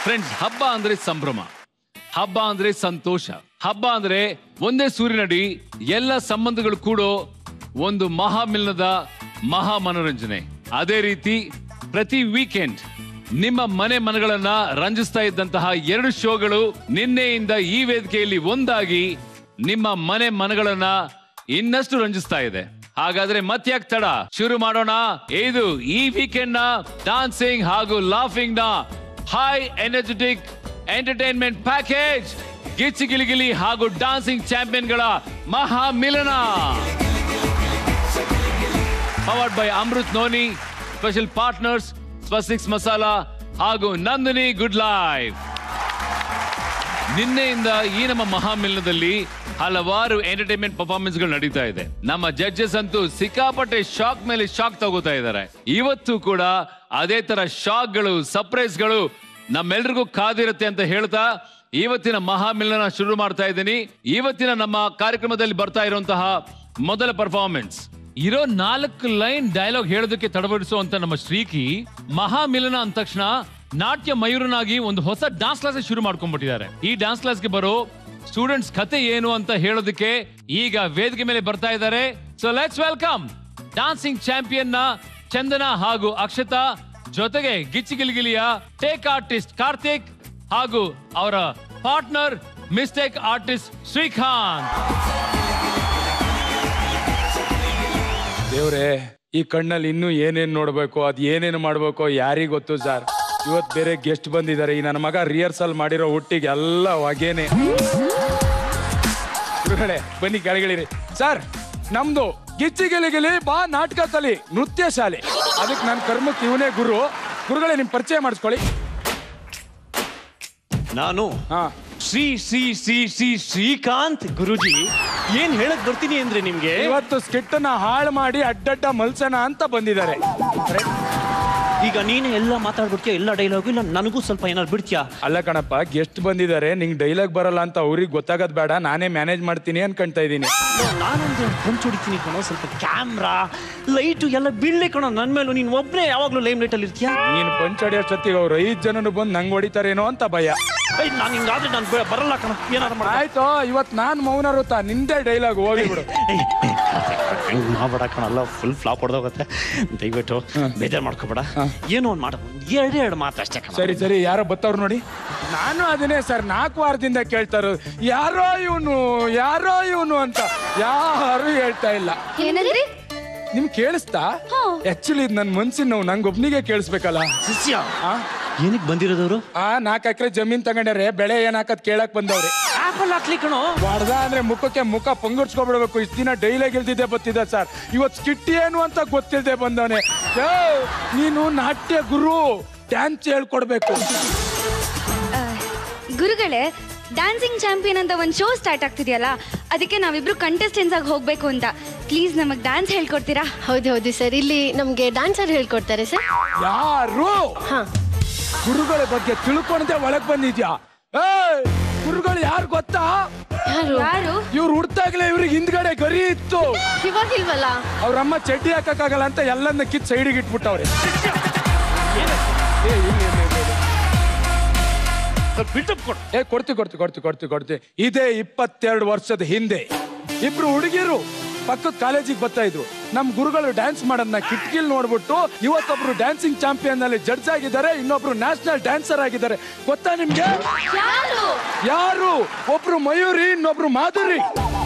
Friends ಹಬ್ಬ ಅಂದ್ರೆ ಸಂಭ್ರಮ ಹಬ್ಬ ಅಂದ್ರೆ ಸಂತೋಷ ಹಬ್ಬ ಅಂದ್ರೆ ಒಂದೇ ಸೂರ್ಯನಡಿ ಎಲ್ಲ ಸಂಬಂಧಗಳು ಕೂಡೋ ಒಂದು ಮಹಾಮಿಲನದ ಮಹಾ ಮನೋರಂಜನೆ ಅದೇ ರೀತಿ ಪ್ರತಿ ವೀಕೆಂಡ್ ನಿಮ್ಮ ಮನೆ ಮನಗಳನ್ನ ರಂಜಿಸ್ತಾ ಇದ್ದಂತಹ ಎರಡು ಶೋಗಳು ನಿನ್ನೆಯಿಂದ ಈ ವೇದಿಕೆಯಲ್ಲಿ ಒಂದಾಗಿ ನಿಮ್ಮ ಮನೆ ಮನಗಳನ್ನ ಇನ್ನಷ್ಟು ರಂಜಿಸ್ತಾ ಇದೆ ಹಾಗಾದ್ರೆ ಮತ್ಯಾಕ್ ತಡ ಶುರು ಮಾಡೋಣ ಇದು ಈ ವೀಕೆಂಡ್ ನ ಡಾನ್ಸಿಂಗ್ ಹಾಗೂ ಲಾಫಿಂಗ್ ನ high energetic entertainment package Gicchi Giligili ಹಾಗೂ ಡಾನ್ಸಿಂಗ್ ಚಾಂಪಿಯನ್ಗಳ ಮಹಾ ಮಿಲನ powered by Amrut noni special partners ಸ್ವಸಿಕ್ಸ್ ಮಸಾಲಾ ಹಾಗೂ ನಂದಿನಿ ಗುಡ್ ಲೈಫ್ ನಿನ್ನೆಯಿಂದ ಈ ನಮ್ಮ ಮಹಾಮಿಲನದಲ್ಲಿ ಹಲವಾರು ಎಂಟರ್ಟೈನ್ಮೆಂಟ್ ಪರ್ಫಾರ್ಮೆನ್ಸ್ ಗಳು ನಡೀತಾ ಇದೆ ನಮ್ಮ ಜಡ್ಜಸ್ ಅಂತೂ ಸಿಕ್ಕಾಪಟ್ಟೆ ಶಾಕ್ ಮೇಲೆ ಶಾಕ್ ತಗೋತಾ ಇದ್ದಾರೆ ಇವತ್ತು ಕೂಡ ಅದೇ ತರ ಶಾಕ್ ಗಳು ಸರ್ಪ್ರೈಸ್ ಗಳು ನಮ್ಮೆಲ್ರಿಗೂ ಕಾದಿರುತ್ತೆ ಅಂತ ಹೇಳ್ತಾ ಇವತ್ತಿನ ಮಹಾಮಿಲನ ಶುರು ಮಾಡ್ತಾ ಇದ್ದೀನಿ ಇವತ್ತಿನ ನಮ್ಮ ಕಾರ್ಯಕ್ರಮದಲ್ಲಿ ಬರ್ತಾ ಇರುವಂತಹ ಮೊದಲ ಪರ್ಫಾರ್ಮೆನ್ಸ್ ಇರೋ ನಾಲ್ಕು ಲೈನ್ ಡೈಲಾಗ್ ಹೇಳೋದಕ್ಕೆ ತಡಬಡಿಸುವಂತ ನಮ್ಮ ಶ್ರೀಕಿ ಮಹಾಮಿಲನ ಅಂದ ತಕ್ಷಣ ನಾಟ್ಯ ಮಯೂರನಾಗಿ ಒಂದು ಹೊಸ ಡಾನ್ಸ್ ಕ್ಲಾಸ್ ಶುರು ಮಾಡ್ಕೊಂಡ್ಬಿಟ್ಟಿದ್ದಾರೆ ಈ ಡಾನ್ಸ್ ಕ್ಲಾಸ್ಗೆ ಬರೋ ಸ್ಟೂಡೆಂಟ್ಸ್ ಕತೆ ಏನು ಅಂತ ಹೇಳೋದಕ್ಕೆ ಈಗ ವೇದಿಕೆ ಮೇಲೆ ಬರ್ತಾ ಇದ್ದಾರೆ so let's welcome dancing champion ನ ಚಂದನ ಹಾಗೂ ಅಕ್ಷತಾ ಜೊತೆಗೆ ಗಿಚ್ಚಿಗಿಲಿಗಿಲಿಯ ಟೇಕ್ ಆರ್ಟಿಸ್ಟ್ ಕಾರ್ತಿಕ್ ಹಾಗೂ ಅವರ ಪಾರ್ಟ್ನರ್ ಮಿಸ್ಟೇಕ್ ಆರ್ಟಿಸ್ಟ್ ಶ್ರೀಕಾಂತ್ ದೇವ್ರೆ ಈ ಕಣ್ಣಲ್ಲಿ ಇನ್ನೂ ಏನೇನ್ ನೋಡ್ಬೇಕು ಅದ್ ಏನೇನು ಮಾಡ್ಬೇಕು ಯಾರಿಗ್ ಗೊತ್ತು ಸರ್ ಇವತ್ ಬೇರೆ ಗೆಸ್ಟ್ ಬಂದಿದ್ದಾರೆ ಈ ನನ್ನ ಮಗ ರಿಹರ್ಸಲ್ ಮಾಡಿರೋ ಹುಟ್ಟಿಗೆ ಎಲ್ಲ ಹೊಗೇನೆ ಗುರುಗಳೇ ಬನ್ನಿ ಕೆಳಗಿಳಿರಿ ಸರ್ ನಮ್ದು ಗಿಚ್ಚಿ ಗಿಲಿ ಗಿಲಿ ಬಾ ನಾಟಕ ಕಲಿ ನೃತ್ಯ ಶಾಲೆ ಅದಕ್ಕೆ ನನ್ನ ಕರ್ಮಕ್ಕೆ ಇವನೇ ಗುರು ಗುರುಗಳೇ ನಿಮ್ ಪರಿಚಯ ಮಾಡಿಸ್ಕೊಳ್ಳಿ ನಾನು ಹಾ ಶ್ರೀ ಶ್ರೀ ಶ್ರೀ ಶ್ರೀ ಶ್ರೀಕಾಂತ್ ಗುರುಜಿ ಏನ್ ಹೇಳಕ್ ಬರ್ತೀನಿ ಅಂದ್ರೆ ನಿಮ್ಗೆ ಇವತ್ತು ಸ್ಕಿಟ್ಟನ್ನ ಹಾಳು ಮಾಡಿ ಅಡ್ಡಡ್ಡ ಮಲ್ಸನ ಅಂತ ಬಂದಿದ್ದಾರೆ ಈಗ ನೀನೇ ಎಲ್ಲ ಮಾತಾಡ್ಬಿಡ್ತೀಯ ಎಲ್ಲ ಡೈಲಾಗು ಇಲ್ಲ ನನಗೂ ಸ್ವಲ್ಪ ಏನಾದ್ರು ಬಿಡ್ತೀಯಾ ಅಲ್ಲ ಕಣಪ್ಪ ಗೆಸ್ಟ್ ಬಂದಿದ್ದಾರೆ ನಿಂಗ್ ಡೈಲಾಗ್ ಬರಲ್ಲ ಅಂತ ಅವ್ರಿಗೆ ಗೊತ್ತಾಗದ್ ಬೇಡ ನಾನೇ ಮ್ಯಾನೇಜ್ ಮಾಡ್ತೀನಿ ಅನ್ಕೊಂತಾ ಇದ್ದೀನಿ ನಾನಂದ್ರೆ ಪಂಚ್ ಹೊಡಿತೀನಿ ಕಣೋ ಸ್ವಲ್ಪ ಕ್ಯಾಮ್ರಾ ಲೈಟು ಎಲ್ಲ ಬೀಳ್ಲೆ ಕಣೋ ನನ್ ಮೇಲೂ ನೀನ್ ಒಬ್ನೇ ಯಾವಾಗ್ಲೂ ಲೈಮ್ ಲೈಟ್ ಅಲ್ಲಿ ಇರ್ತೀಯ ನೀನ್ ಪಂಚಡಿಯಷ್ಟೊತ್ತಿಗೆ ಅವ್ರು ಐದ್ ಜನನು ಬಂದು ನಂಗ್ ಹೊಡಿತಾರೇನೋ ಅಂತ ಭಯ ನಾನು ಹಿಂಗಾದ್ರೆ ನಾನು ಬರಲ್ಲ ಕಣ ಏನಾದ್ರು ಮಾಡ ಆಯ್ತು ಇವತ್ ನಾನ್ ಮೌನ ವೃತ್ತ ನಿಂದೇ ಡೈಲಾಗ್ ಹೋಗಿ ಬಿಡು ಹೆಂಗ್ ಮಾಡ್ಬೇಡ ಕಣಲ್ಲ ಫುಲ್ ಫ್ಲಾಪ್ ಹೊಡೆದೋಗತ್ತೆ ದಯವಿಟ್ಟು ಬೇಜಾರ್ ಮಾಡ್ಕೋಬೇಡ ಏನೋ ಒಂದು ಮಾಡ ಎರಡೇ ಎರಡು ಮಾತು ಅಷ್ಟೇ ಕಣ ಸರಿ ಸರಿ ಯಾರೋ ಬತ್ತವ್ರು ನೋಡಿ ನಾನು ಅದನ್ನೇ ಸರ್ ನಾಲ್ಕು ವಾರದಿಂದ ಕೇಳ್ತಾ ಇರೋದು ಯಾರೋ ಇವನು ಯಾರೋ ಇವನು ಅಂತ ಯಾರು ಹೇಳ್ತಾ ಇಲ್ಲ ಏನಂದ್ರಿ ನಿಮ್ ಕೇಳಿಸ್ತಾ ಆಕ್ಚುಲಿ ನನ್ ಮನ್ಸಿನ ನೋವು ನಂಗೊಬ್ನಿಗೆ ಕೇಳಿಸ್ಬೇಕಲ್ಲ ಶಿಷ್ಯ ಆ? ಏನಕ್ಕೆ ಬಂದಿರೋದವರು ಆ ನಾಲ್ಕು ಎಕರೆ ಜಮೀನ್ ತಗೊಂಡಾರೆ ಬೆಳೆ ಏನ್ ಹಾಕತ್ ಕೇಳಕ್ ಬಂದವ್ರೆ ಆಪಲ್ ಹಾಕ್ಲಿ ಕಣೋ ಹೊಡ್ದ ಅಂದ್ರೆ ಮುಖಕ್ಕೆ ಮುಖ ಪೊಂಗಡ್ಸ್ಕೊಬಿಡ್ಬೇಕು ಇಷ್ಟ ದಿನ ಡೈಲಾಗ್ ಇಲ್ದಿದ್ದೆ ಬತ್ತಿದ್ದ ಸರ್ ಇವತ್ ಸ್ಕಿಟ್ ಏನು ಅಂತ ಗೊತ್ತಿಲ್ದೆ ಬಂದವನೆ ನೀನು ನಾಟ್ಯ ಗುರು ಡ್ಯಾನ್ಸ್ ಹೇಳ್ಕೊಡ್ಬೇಕು ಗುರುಗಳೇ ಡ್ಯಾನ್ಸಿಂಗ್ ಚಾಂಪಿಯನ್ ಅಂತ ಒಂದು ಶೋ ಸ್ಟಾರ್ಟ್ ಆಗ್ತಿದೆಯಲ್ಲ ಅದಕ್ಕೆ ನಾವಿಬ್ರು ಕಂಟೆಸ್ಟೆನ್ಸ್ ಆಗಿ ಹೋಗ್ಬೇಕು ಅಂತ ಪ್ಲೀಸ್ ನಮಗೆ ಡ್ಯಾನ್ಸ್ ಹೇಳ್ಕೊಡ್ತೀರಾ ಹೌದು ಹೌದು ಸರ್ ಇಲ್ಲಿ ನಮ್ಗೆ ಡ್ಯಾನ್ಸರ್ ಹೇಳ್ಕೊಡ್ತಾರೆ ಸರ್ ಯಾರು ಹಾ ಗುರುಗಳ ಬಗ್ಗೆ ತಿಳ್ಕೊಂಡೆ ಒಳಗ್ ಬಂದಿದ್ಯಾ ಏಯ್ ಗುರುಗಳು ಯಾರು ಗೊತ್ತಾ ಯಾರು ಯಾರು ಇವ್ರು ಹುಡ್ತಾಗ್ಲೇ ಇವ್ರಿಗೆ ಹಿಂದ್ಗಡೆ ಗರಿ ಇತ್ತು ಇವಾಗಿಲ್ವಲ್ಲ ಅವ್ರಮ್ಮ ಚಡ್ಡಿ ಹಾಕಕ್ಕಾಗಲ್ಲ ಅಂತ ಎಲ್ಲನ್ನ ಕಿತ್ ಸೈಡಿಗೆ ಇಟ್ಬಿಟ್ಟವ್ರೆ ಏ, ಇಲ್ಲಿ, ಇಲ್ಲಿ, ಇಲ್ಲಿ, ಇಲ್ಲಿ. ಸ್ವಲ್ಪ ಬಿಲ್ಟಪ್ ಕೊಡು ಏ ಕೊಡ್ತಿ ಕೊಡ್ತಿ ಕೊಡ್ತಿ ಕೊಡ್ತಿ ಕೊಡ್ತಿ ಇದೇ ಇಪ್ಪತ್ತೆರಡು ವರ್ಷದ ಹಿಂದೆ ಇಬ್ರು ಹುಡುಗಿರು ಪಕ್ಕದ ಕಾಲೇಜಿಗೆ ಬರ್ತಾ ಇದ್ರು ನಮ್ ಗುರುಗಳು ಡ್ಯಾನ್ಸ್ ಮಾಡೋದನ್ನ ಕಿಟಕಿಲ್ ನೋಡ್ಬಿಟ್ಟು ಇವತ್ತೊಬ್ರು ಡ್ಯಾನ್ಸಿಂಗ್ ಚಾಂಪಿಯನ್ ಅಲ್ಲಿ ಜಡ್ಜ್ ಆಗಿದ್ದಾರೆ ಇನ್ನೊಬ್ರು ನ್ಯಾಷನಲ್ ಡ್ಯಾನ್ಸರ್ ಆಗಿದ್ದಾರೆ ಗೊತ್ತಾ ನಿಮ್ಗೆ ಯಾರು ಒಬ್ರು ಮಯೂರಿ ಇನ್ನೊಬ್ರು ಮಾಧುರಿ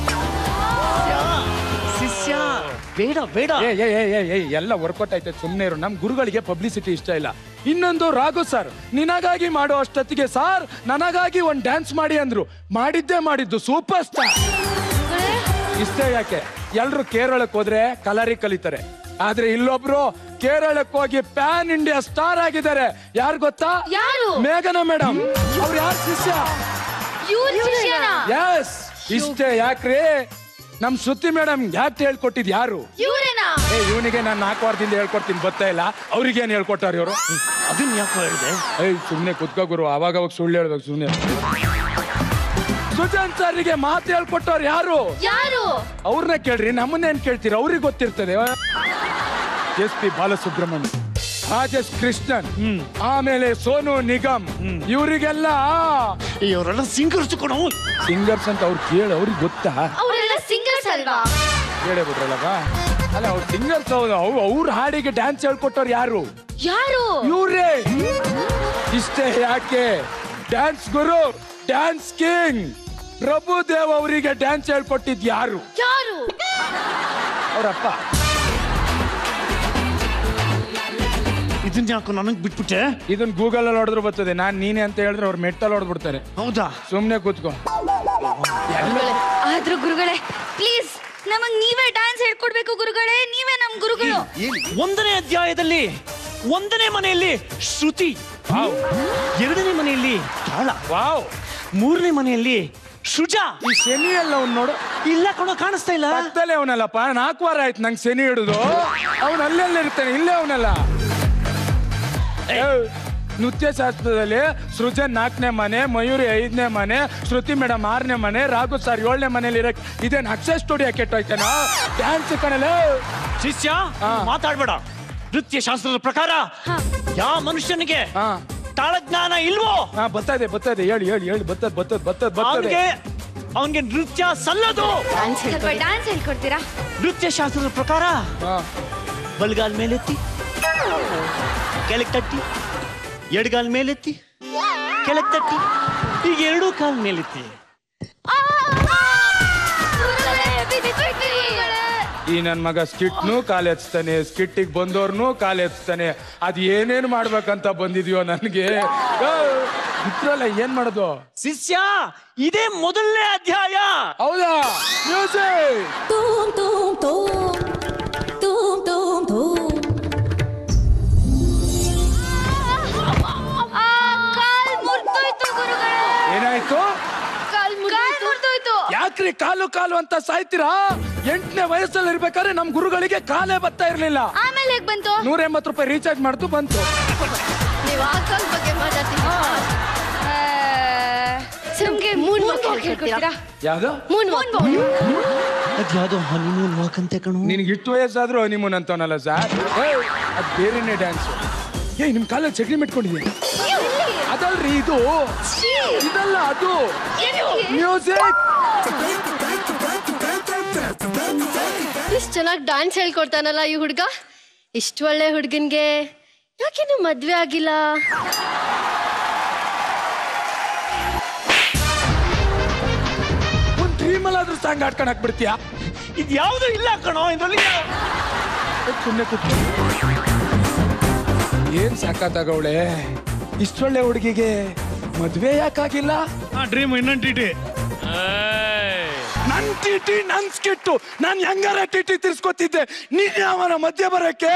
ಶಿಷ್ಯ ಬೇಡ ಬೇಡ ಏ ಏ ಏ, ಏ, ಏ, ಎಲ್ಲ ವರ್ಕೌಟ್ ಆಯ್ತು ಸುಮ್ಮನೆ ಇರು ನಮ್ ಗುರುಗಳಿಗೆ ಪಬ್ಲಿಸಿಟಿ ಇಷ್ಟ ಇಲ್ಲ ಇನ್ನೊಂದು ರಾಘು ಸರ್ ನಿನಗಾಗಿ ಮಾಡೋ ಅಷ್ಟೊತ್ತಿಗೆ ಸಾರ್ ನನಗಾಗಿ ಒಂದ್ ಡ್ಯಾನ್ಸ್ ಮಾಡಿ ಅಂದ್ರು ಮಾಡಿದ್ದೇ ಮಾಡಿದ್ದು ಸೂಪರ್ ಸ್ಟಾರ್ ಇಷ್ಟೇ ಯಾಕೆ ಎಲ್ರು ಕೇರಳಕ್ಕೆ ಹೋದ್ರೆ ಕಲರಿ ಕಲಿತಾರೆ ಆದ್ರೆ ಇಲ್ಲೊಬ್ರು ಕೇರಳಕ್ಕೆ ಹೋಗಿ ಪ್ಯಾನ್ ಇಂಡಿಯಾ ಸ್ಟಾರ್ ಆಗಿದ್ದಾರೆ ಯಾರು ಗೊತ್ತಾ ಯಾರು? ಮೇಘನ ಮೇಡಮ್ ಅವ್ರು ಯಾರು ಶಿಷ್ಯ ಇವ್ರ್ ಶಿಷ್ಯನಾ? ಎಸ್ ಇಷ್ಟೇ ಯಾಕ್ರಿ ನಮ್ ಶ್ರುತಿ ಮೇಡಮ್ ಯಾಕೆ ಹೇಳ್ಕೊಟ್ಟಿದ್ ಯಾರು ಇವ್ರೇನಾ ಏ ಇವನಿಗೆ ನಾನು ನಾಲ್ಕು ವಾರದಿಂದ ಹೇಳ್ಕೊಡ್ತೀನಿ ಗೊತ್ತಾ ಇಲ್ಲ ಅವ್ರಿಗೇನು ಹೇಳ್ಕೊಟ್ಟಾರ ಇವರು ಅದನ್ನ ಯಾಕೆ ಹೇಳಿದೆ ಏಯ್ ಸುಮ್ನೆ ಕುತ್ಕೋ ಗುರು ಅವಾಗ ಅವಾಗ ಸುಳ್ಳು ಹೇಳ್ಬೇಕು ಸುಮ್ನೆ ಸುಜಾನ್ ಸರ್ಗೆ ಮಾತು ಹೇಳ್ಕೊಟ್ಟವ್ರು ಯಾರು ಯಾರು ಅವ್ರನ್ನ ಕೇಳ್ರಿ ನಮ್ಮನ್ನೇನ್ ಕೇಳ್ತೀರ ಅವ್ರಿಗೆ ಗೊತ್ತಿರ್ತದೆ ಎಸ್ ಪಿ ಬಾಲಸುಬ್ರಹ್ಮಣ್ಯ ರಾಜೇಶ್ ಕೃಷ್ಣನ್ ಆಮೇಲೆ ಸೋನು ನಿಗಮ್ ಇವರಿಗೆಲ್ಲ ಇವರೆಲ್ಲ ಸಿಂಗರ್ಸ್ ಕೊಡು ಸಿಂಗರ್ಸ್ ಅಂತ ಅವ್ರು ಕೇಳಿ ಅವ್ರಿಗೆ ಗೊತ್ತಾ ಅವರೆಲ್ಲ ಸಿಂಗರ್ಸ್ ಅಲ್ವಾ ಕೇಳೇ ಬಿಟ್ರಲ್ಲಪ್ಪ ಅಲ್ಲ ಅವ್ರು ಸಿಂಗರ್ಸ್ ಹೌದು ಅವ್ ಅವ್ರ ಹಾಡಿಗೆ ಡ್ಯಾನ್ಸ್ ಹೇಳ್ಕೊಟ್ಟವ್ರು ಯಾರು ಯಾರು ಇವ್ರೇ ಇಷ್ಟೇ ಯಾಕೆ ಡ್ಯಾನ್ಸ್ ಗುರು ಡ್ಯಾನ್ಸ್ ಕಿಂಗ್ ಪ್ರಭುದೇವ್ ಅವರಿಗೆ ಡ್ಯಾನ್ಸ್ ಹೇಳ್ಕೊಟ್ಟಿದ್ ಯಾರು ಯಾರು ಅವರಪ್ಪ ಇದನ್ನ ಯಾಕೋ ನನಗ್ ಬಿಟ್ಬಿಟ್ಟೆ ಇದನ್ನ ಗೂಗಲ್ ಅಲ್ಲಿ ಹೊಡೆದ್ರು ಬರ್ತದೆ ನಾನ್ ನೀನೆ ಅಂತ ಹೇಳಿದ್ರೆ ಅವ್ರು ಮೆಟ್ಟಲ್ಲಿ ಹೊಡೆದ್ಬಿಡ್ತಾರೆ ಹೌದಾ ಸುಮ್ನೆ ಕೂತ್ಕೋ ಆದ್ರೂ ಗುರುಗಳೇ ಪ್ಲೀಸ್ ನಮಗ್ ನೀವೇ ಡ್ಯಾನ್ಸ್ ಹೇಳ್ಕೊಡ್ಬೇಕು ಗುರುಗಳೇ ನೀವೇ ನಮ್ ಗುರುಗಳು ಒಂದನೇ ಅಧ್ಯಾಯದಲ್ಲಿ ಒಂದನೇ ಮನೆಯಲ್ಲಿ ಶ್ರುತಿ ವಾವ್ ಎರಡನೇ ಮನೆಯಲ್ಲಿ ತಾಳ ವಾವ್ ಮೂರನೇ ಮನೆಯಲ್ಲಿ ಶುಜಾ ಈ ಶನಿ ಎಲ್ಲ ಅವ್ನು ನೋಡು ಇಲ್ಲ ಕಣೋ ಕಾಣಿಸ್ತಾ ಇಲ್ಲ ಪಕ್ಕದಲ್ಲೇ ಅವನಲ್ಲಪ್ಪ ನಾಲ್ಕು ವಾರ ಆಯ್ತು ನಂಗೆ ಶನಿ ಹಿಡಿದು ಅವನು ಅಲ್ಲೆಲ್ಲ ಇರ್ತಾನೆ ಇಲ್ಲೇ ಅವನಲ್ಲ ನೃತ್ಯ ಶಾಸ್ತ್ರದಲ್ಲಿ ಸೃಜನ್ ನಾಲ್ಕನೇ ಮನೆ ಮಯೂರಿ ಐದನೇ ಮನೆ ಶ್ರುತಿ ಮೇಡಮ್ ಆರನೇ ಮನೆ ರಾಘು ಸರ್ ಏಳನೇ ಮನೇಲಿ ಇರಕ್ ಇದೇನ್ ಅಕ್ಷಯ ಸ್ಟುಡಿಯೋ ಕೆಟ್ಟೋಯ್ತೇನ ಡ್ಯಾನ್ಸ್ ಕಣಲ್ಲ ಶಿಷ್ಯ ಹಾ. ಮಾತಾಡ್ಬೇಡ ನೃತ್ಯ ಶಾಸ್ತ್ರದ ಪ್ರಕಾರ ಯಾವ ಮನುಷ್ಯನಿಗೆ ಹಾ ತಾಳಜ್ಞಾನ ಇಲ್ವೋ ಹಾ ಬರ್ತದೆ ಬರ್ತದೆ ಹೇಳಿ ಹೇಳಿ ಹೇಳಿ ಬರ್ತದ ಬರ್ತದ ಬರ್ತದ ಬರ್ತದೆ ಅವನಿಗೆ ಅವನಿಗೆ ನೃತ್ಯ ಸಲ್ಲದು ಡ್ಯಾನ್ಸ್ ಸ್ವಲ್ಪ ಡ್ಯಾನ್ಸ್ ಹೇಳ್ಕೊಡ್ತೀರಾ ನೃತ್ಯ ಶಾಸ್ತ್ರದ ಪ್ರಕಾರ ಹಾ ಬಲ್ಗಾಲ್ ಮೇಲೆತ್ತಿ ಕೆಳಗ್ ತಟ್ಟಿ ಎಡಗಾಲ್ ಮೇಲೆತ್ತಿ ಕೆಳಗ್ ತಟ್ಟಿ ಈಗ ಎರಡೂ ಕಾಲ್ ಮೇಲೆತ್ತಿ ಈ ನನ್ ಮಗ ಸ್ಕಿಟ್ನು ಕಾಲ್ ಎತ್ಸ್ತಾನೆ ಸ್ಕಿಟ್ಟಿಗೆ ಬಂದವ್ರನು ಕಾಲ್ ಎತ್ಸ್ತಾನೆ ಅದ್ ಏನೇನ್ ಮಾಡ್ಬೇಕಂತ ಬಂದಿದ್ಯೋ ನನ್ಗೆ ಇದ್ರಲ್ಲ ಏನ್ ಮಾಡೋದು ಶಿಷ್ಯ ಇದೇ ಮೊದಲನೇ ಅಧ್ಯಾಯ ಹೌದಾ music Tum tum tum tum tum tum ಆ, ಕಾಲ್ ಮುರ್ದೋಯ್ತು ಗುರುಗಳೇ ಏನಾಯ್ತು ಕಾಲ್ ಮುರ್ದೋಯ್ತು ಯಾಕ್ರಿ ಕಾಲು ಕಾಲು ಅಂತ ಸಾಯ್ತೀರಾ ಎಂಟನೇ ವಯಸ್ಸಲ್ಲಿ ಇರ್ಬೇಕಾದ್ರೆ ನಮ್ ಗುರುಗಳಿಗೆ ಕಾಲೇ ಬರ್ತಾ ಇರ್ಲಿಲ್ಲ ಆಮೇಲೆ ಹೇಗ್ ಬಂತು ನೂರ ಎಂಬತ್ತು ರೂಪಾಯಿ ರೀಚಾರ್ಜ್ ಮಾಡ್ತು ಬಂತು ನೀವು ಆ ಕಾಲ್ ಬಗ್ಗೆ ಮಾತಾಡ್ತೀವಿ ಆ, ನಮ್ಗೆ ಮೂನ್ ವಾಕ್ ಹೇಳ್ಕೊಡ್ತೀರಾ ಯಾವ್ದು ಮೂನ್ ವಾಕ್ ಅದ್ಯಾವುದೋ ಹನಿಮೂನ್ ವಾಕ್ ಅಂತೆ ಕಣು ನಿನ್ಗೆ ಇಷ್ಟು ವಯಸ್ಸಾದ್ರೂ ಹನಿಮೂನ್ ಅಂತವನಲ್ಲ ಸರ್ ಅದ್ ಬೇರೆನೇ ಡ್ಯಾನ್ಸ್ ಏ ನಿಮ್ ಕಾಲಲ್ಲಿ ಚಕ್ರಿ ಮೆಟ್ಕೊಂಡಿದ್ದೀನಿ ಅದಲ್ರಿ ಇದು ಇದಲ್ಲ ಅದು ಮ್ಯೂಸಿಕ್ ಇಷ್ಟು ಚೆನ್ನಾಗಿ ಡ್ಯಾನ್ಸ್ ಹೇಳ್ಕೊಡ್ತಾನಲ್ಲ ಈ ಹುಡ್ಗ ಇಷ್ಟು ಒಳ್ಳೆ ಹುಡ್ಗನ್ಗೆ ಯಾಕಿನ್ನು ಮದ್ವೆ ಆಗಿಲ್ಲ ಒಂದ್ ಡ್ರೀಮ್ ಅಲ್ಲಾದ್ರೂ ಸಾಂಗ್ ಆಡ್ಕೊಂಡ್ ಹಾಕ್ಬಿಡ್ತೀಯಾ ಇದು ಯಾವುದು ಇಲ್ಲ ಕಣೋ ಇದ್ರಲ್ಲಿ ಸುಮ್ಮನೆ ಕೂತ್ಕೊ ಏನ್ ಸಾಕಾತಗವಳೆ ಇಷ್ಟೊಳ್ಳೆ ಹುಡುಗಿಗೆ ಮದ್ವೆ ಯಾಕಾಗಿಲ್ಲ ಡ್ರೀಮ್ ಇನ್ನೊಂದು ಟಿ ಟಿ ಏಯ್. ನನ್ ಟಿಟಿ ನನ್ ಸ್ಕಿಟ್ಟು ನಾನ್ ಹೆಂಗಾರ ಟಿಟಿ ತಿರ್ಸ್ಕೊತಿದ್ದೆ ನೀನ್ ಯಾವನ ಮಧ್ಯ ಬರಕ್ಕೆ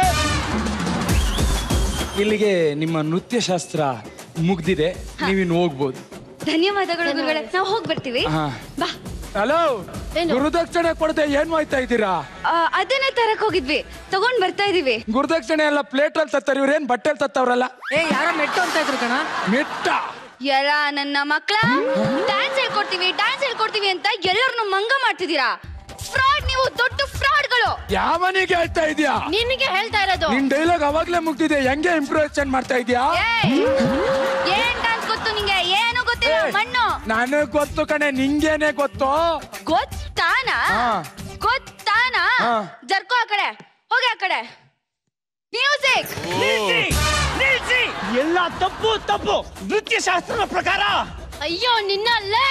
ಇಲ್ಲಿಗೆ ನಿಮ್ಮ ನೃತ್ಯ ಶಾಸ್ತ್ರ ಮುಗ್ದಿದೆ ನೀವಿನ್ ಹೋಗ್ಬೋದು ಧನ್ಯವಾದಗಳು ಗುರುಗಳೇ ನಾವು ಹೋಗಿ ಬರ್ತೀವಿ ಹಾ. ಬಾ ಹಲೋ ಏನು? ಗುರುದಕ್ಷಿಣೆ ಕೊಡದೆ ಏನ್ ಮಾಡ್ತಾ ಇದ್ದೀರಾ ಆ, ಅದನ್ನೇ ತರಕ್ ಹೋಗಿದ್ವಿ ತಗೊಂಡ್ ಬರ್ತಾ ಇದೀವಿ ಗುರುದಕ್ಷಿಣೆ ಎಲ್ಲ ಪ್ಲೇಟ್ ಅಲ್ಲಿ ತತ್ತಾರ ಇವ್ರೇನ್ ಬಟ್ಟೆಲ್ ತತ್ತವ್ರಲ್ಲ ಏ ಯಾರೋ ಮೆಟ್ಟು ಅಂತ ಇದ್ರು ಕಣ ಮೆಟ್ಟ ಎಲ್ಲ ನನ್ನ ಮಕ್ಕಳ ಡ್ಯಾನ್ಸ್ ಹೇಳ್ಕೊಡ್ತೀವಿ ಡ್ಯಾನ್ಸ್ ಹೇಳ್ಕೊಡ್ತೀವಿ ಅಂತ ಎಲ್ಲರನ್ನು ಮಂಗ ಮಾಡ್ತಿದ್ದೀರಾ ಫ್ರಾಡ್ ನೀವು ದೊಡ್ಡ ಫ್ರಾಡ್ಗಳು ಯಾವನಿಗೆ ಹೇಳ್ತಾ ಇದೀಯಾ ನಿನಗೆ ಹೇಳ್ತಾ ಇರೋದು ನಿನ್ ಡೈಲಾಗ್ ಅವಾಗ್ಲೇ ಮುಗ್ದಿದೆ ಹೆಂಗೆ ಇಂಪ್ರೂವೇಷನ್ ಮಾಡ್ತಾ ಇದೀಯಾ ಏಯ್! ಏನ್ ಡ್ಯಾನ್ಸ್ ಗೊತ್ತು ನಿಂಗೆ ಏನು ಗೊತ್ತಿಲ್ಲ ಮಣ್ಣು ನನಗ್ ಗೊತ್ತು ಕಣೆ ನಿಂಗೇನೆ ಗೊತ್ತು ಗೊತ್ತಾನ ಹಾ. ಗೊತ್ತಾನ ಹಾ. ಜರ್ಕೋ ಆ ಕಡೆ ಹೋಗಿ ಆ ಕಡೆ ಮ್ಯೂಸಿಕ್ ನಿಲ್ಸಿ ನಿಲ್ಸಿ ಎಲ್ಲ ತಪ್ಪು ತಪ್ಪು ನೃತ್ಯ ಶಾಸ್ತ್ರದ ಪ್ರಕಾರ ಅಯ್ಯೋ ನಿನ್ನಲ್ಲೇ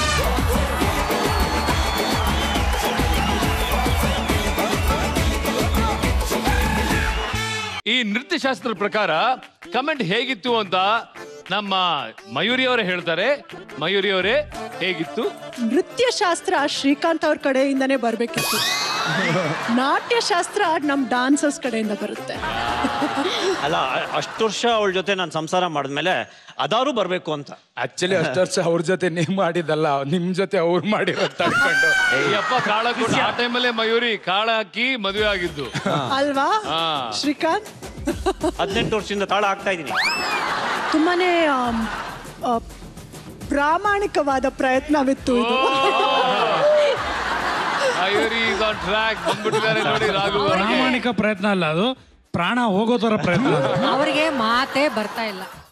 ಈ ನೃತ್ಯ ಶಾಸ್ತ್ರದ ಪ್ರಕಾರ ಕಮೆಂಟ್ ಹೇಗಿತ್ತು ಅಂತ ನಮ್ಮ ಮಯೂರಿ ಅವರೇ ಹೇಳ್ತಾರೆ ಮಯೂರಿ ಅವರೇ ಹೇಗಿತ್ತು ನೃತ್ಯ ಶಾಸ್ತ್ರ ಶ್ರೀಕಾಂತ್ ಅವ್ರ ಕಡೆಯಿಂದನೇ ಬರ್ಬೇಕಿತ್ತು ನಾಟ್ಯ ಶಾಸ್ತ್ರ ನಮ್ ಡಾನ್ಸರ್ಸ್ ಕಡೆಯಿಂದ ಬರುತ್ತೆ ಅಲ್ಲ ಅಷ್ಟು ವರ್ಷ ಅವಳ ಜೊತೆ ನಾನು ಸಂಸಾರ ಮಾಡಿದ್ಮೇಲೆ ಅದಾರು ಬರ್ಬೇಕು ಅಂತ ಆಕ್ಚುಲಿ ಅಷ್ಟು ವರ್ಷ ಅವ್ರ ಜೊತೆ ನೀವ್ ಮಾಡಿದಲ್ಲ ನಿಮ್ ಜೊತೆ ಅವ್ರು ಮಾಡಿರೋ ತಡ್ಕೊಂಡು ಈ ಅಪ್ಪ ಕಾಳ ಕೊಟ್ಟು ಆ ಟೈಮಲ್ಲೇ ಮಯೂರಿ ಕಾಳ ಹಾಕಿ ಮದುವೆ ಆಗಿದ್ದು ಅಲ್ವಾ ಹಾ. ಶ್ರೀಕಾಂತ್ ಹದಿನೆಂಟು ವರ್ಷದಿಂದ ತಾಳ ಆಗ್ತಾ ಇದೀನಿ ತುಂಬಾನೇ ಆಮ್, ಆ, ಪ್ರಾಮಾಣಿಕವಾದ ಪ್ರಯತ್ನವಿತ್ತು ಇದು ಮಯೂರಿ ಇಸ್ ಆನ್ ಟ್ರ್ಯಾಕ್ ಬಂದ್ಬಿಟ್ಟಿದ್ದಾರೆ ನೋಡಿ ರಾಘು ಅವರಿಗೆ. ಪ್ರಾಮಾಣಿಕ ಪ್ರಯತ್ನ ಅಲ್ಲ ಅದು ಪ್ರಾಣ ಹೋಗೋ ಥರ ಪ್ರಯತ್ನ ಅವರಿಗೆ ಮಾತೇ ಬರ್ತಾ ಇಲ್ಲ